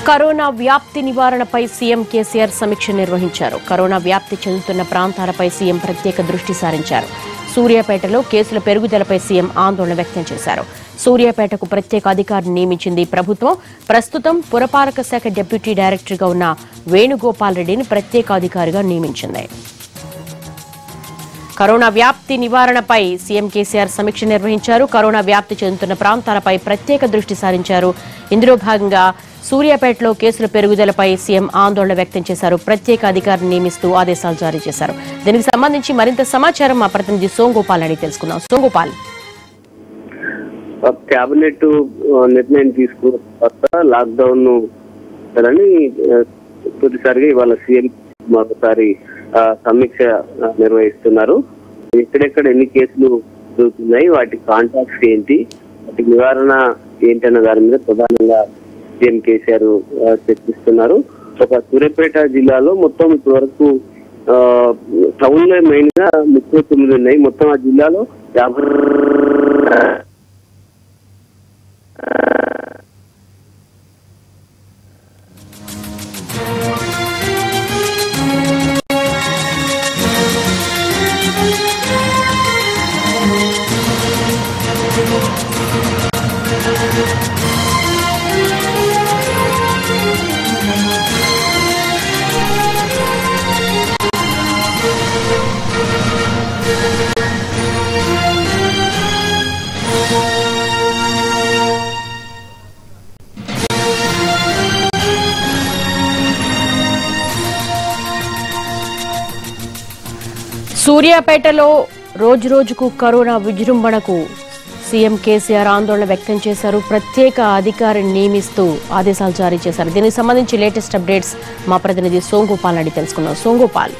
corona వ్యాప్తి నివారణపై CM KCR సమీక్ష నిర్వహించారు కరోనా వ్యాప్తి చెందుతున్న ప్రాంతాలపై సీఎం ప్రత్యేక దృష్టి సారించారు సూర్యాపేటలో కేసుల పెరుగుదలపై సీఎం ఆందోళన వ్యక్తం చేశారు సూర్యాపేటకు ప్రత్యేక అధికారిని నియమించింది ప్రభుత్వం ప్రస్తుతం పురపాలక శాఖ డిప్యూటీ డైరెక్టర్గా ఉన్న వేణుగోపాల్ రెడ్డిని ప్రత్యేక అధికారిగా నియమించింది కరోనా వ్యాప్తి నివారణపై సీఎం కేసీఆర్ సమీక్ష నిర్వహించారు కరోనా వ్యాప్తి చెందుతున్న ప్రాంతాలపై ప్రత్యేక దృష్టి సారించారు ఇందులో భాగంగా సూర్యాపేటలో కేసుల పెరుగుదలపై సీఎం ఆందోళన వ్యక్తం చేశారు ప్రత్యేక అధికారిని నియమిస్తూ ఆదేశాలు జారీ చేశారు దీనికి సంబంధించి మరింత సమాచారం మా ప్రతినిధి సోంగోపాల్ అడిగి తెలుసుకుందాం సోంగోపాల్ కేబినెట్ నిర్ణయం తీసుకున్న తర్వాత లాక్డౌన్ ను అని తొలిసారిగా ఇవాళ సీఎం మరోసారి ఆ, సమీక్ష ఆ, నిర్వహిస్తున్నారు ఎక్కడెక్కడ ఎన్ని కేసులు జరుగుతున్నాయి వాటి కాంటాక్ట్స్ ఏంటి వాటి నివారణ ఏంటన్న దాని మీద ప్రధానంగా సీఎం కేసీఆర్ ఆ, చర్చిస్తున్నారు ఒక సూర్యాపేట జిల్లాలో మొత్తం ఇప్పటి వరకు టౌన్ లో మెయిన్ గా ముప్పై తొమ్మిది ఉన్నాయి మొత్తం ఆ జిల్లాలో యాభై సూర్యాపేటలో రోజు రోజుకు కరోనా విజృంభణకు సీఎం కేసీఆర్ ఆందోళన వ్యక్తం చేశారు ప్రత్యేక అధికారిని నియమిస్తూ ఆదేశాలు జారీ చేశారు దీనికి సంబంధించి లేటెస్ట్ అప్డేట్స్ మా ప్రతినిధి సోంగోపాల్ అడిగి తెలుసుకున్నాం సోంగోపాల్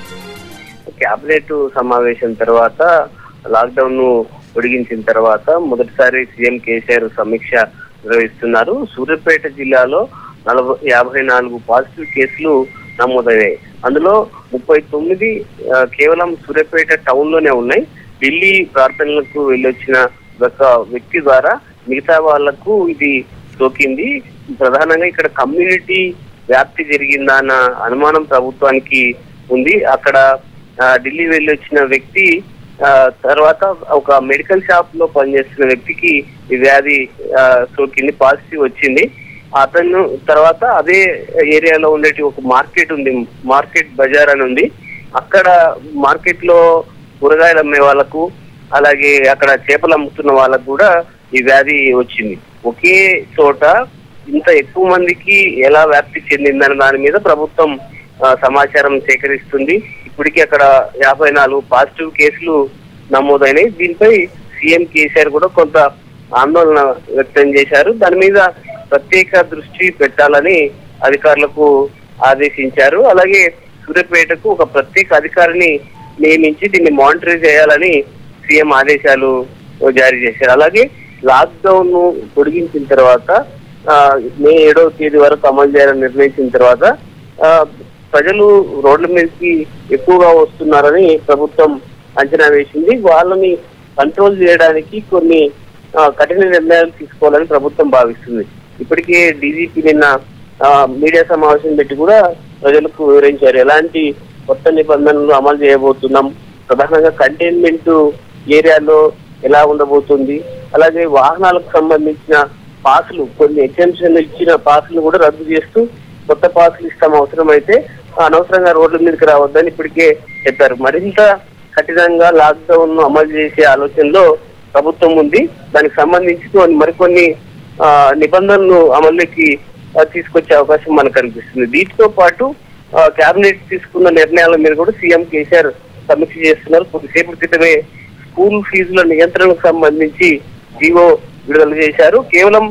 కేబినెట్ సమావేశం తర్వాత లాక్డౌన్ ను పొడిగించిన తర్వాత మొదటిసారి సీఎం కేసీఆర్ సమీక్ష నిర్వహిస్తున్నారు సూర్యాపేట జిల్లాలో నలభై యాభై నాలుగు పాజిటివ్ కేసులు నమోదయ్యాయి అందులో ముప్పై తొమ్మిది ఆ, కేవలం సూర్యాపేట టౌన్ లోనే ఉన్నాయి ఢిల్లీ ప్రార్థనలకు వెళ్ళొచ్చిన ఒక వ్యక్తి ద్వారా మిగతా వాళ్లకు ఇది సోకింది ప్రధానంగా ఇక్కడ కమ్యూనిటీ వ్యాప్తి జరిగిందా అన్న అనుమానం ప్రభుత్వానికి ఉంది అక్కడ ఆ, ఢిల్లీ వెళ్ళి వచ్చిన వ్యక్తి ఆ, తర్వాత ఒక మెడికల్ షాప్ లో పనిచేస్తున్న వ్యక్తికి ఈ వ్యాధి ఆ, సోకింది పాజిటివ్ వచ్చింది అతను తర్వాత అదే ఏరియాలో ఉండేటి ఒక మార్కెట్ ఉంది మార్కెట్ బజార్ అని ఉంది అక్కడ మార్కెట్ లో కూరగాయలు అమ్మే వాళ్ళకు అలాగే అక్కడ చేపలు అమ్ముతున్న వాళ్ళకు కూడా ఈ వ్యాధి వచ్చింది ఒకే చోట ఇంత ఎక్కువ మందికి ఎలా వ్యాప్తి చెందిందన్న దాని మీద ప్రభుత్వం ఆ, సమాచారం సేకరిస్తుంది ఇప్పటికీ అక్కడ యాభై నాలుగు పాజిటివ్ కేసులు నమోదైనాయి దీనిపై సీఎం కేసీఆర్ కూడా కొంత ఆందోళన వ్యక్తం చేశారు దాని మీద ప్రత్యేక దృష్టి పెట్టాలని అధికారులకు ఆదేశించారు అలాగే సూర్యాపేటకు ఒక ప్రత్యేక అధికారిని నియమించి దీన్ని మానిటర్ చేయాలని సీఎం ఆదేశాలు జారీ చేశారు అలాగే లాక్డౌన్ ను పొడిగించిన తర్వాత ఆ, మే ఏడవ తేదీ వరకు అమలు చేయాలని నిర్ణయించిన తర్వాత ఆ, ప్రజలు రోడ్ల మీదకి ఎక్కువగా వస్తున్నారని ప్రభుత్వం అంచనా వేసింది వాళ్ళని కంట్రోల్ చేయడానికి కొన్ని ఆ, కఠిన నిర్ణయాలు తీసుకోవాలని ప్రభుత్వం భావిస్తుంది ఇప్పటికే డీజీపీ నిన్న ఆ, మీడియా సమావేశం పెట్టి కూడా ప్రజలకు వివరించారు ఎలాంటి కొత్త నిబంధనలు అమలు చేయబోతున్నాం ప్రధానంగా కంటైన్మెంట్ ఏరియాలో ఎలా ఉండబోతుంది అలాగే వాహనాలకు సంబంధించిన పాసులు కొన్ని ఎగ్జామ్షన్ ఇచ్చిన పాసులు కూడా రద్దు చేస్తూ కొత్త పాసులు ఇస్తాం అవసరమైతే అనవసరంగా రోడ్ల మీదకి రావద్దని ఇప్పటికే చెప్పారు మరింత కఠినంగా లాక్డౌన్ ను అమలు చేసే ఆలోచనలో ప్రభుత్వం ఉంది దానికి సంబంధించి కొన్ని మరికొన్ని ఆ, నిబంధనలు అమలుకి ఆ, తీసుకొచ్చే అవకాశం మనకు కనిపిస్తుంది వీటితో పాటు ఆ, కేబినెట్ తీసుకున్న నిర్ణయాల మీద కూడా సీఎం కేసీఆర్ సమీక్ష చేస్తున్నారు కొద్దిసేపటి క్రితమే స్కూల్ ఫీజుల నియంత్రణకు సంబంధించి జీవో విడుదల చేశారు కేవలం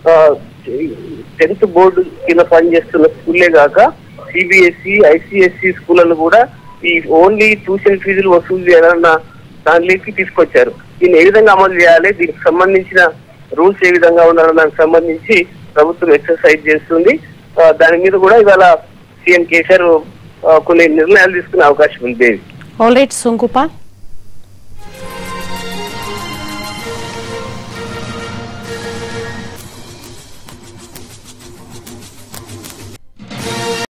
టెన్త్ బోర్డు కింద పనిచేస్తున్న స్కూల్లే కాక సిబిఎస్ఈ ఐసిఎస్సి స్కూళ్ళను కూడా ఈ ఓన్లీ ట్యూషన్ ఫీజులు వసూలు చేయాలన్న దానిలోకి తీసుకొచ్చారు దీన్ని ఏ విధంగా అమలు చేయాలి దీనికి సంబంధించిన రూల్స్ ఏ విధంగా ఉండాలని దానికి సంబంధించి ప్రభుత్వం ఎక్సర్సైజ్ చేస్తుంది ఆ, దాని మీద కూడా ఇవాళ సీఎం కేసీఆర్ ఆ, కొన్ని నిర్ణయాలు తీసుకునే అవకాశం ఉంది ఆల్ రైట్ సోంగోపాల్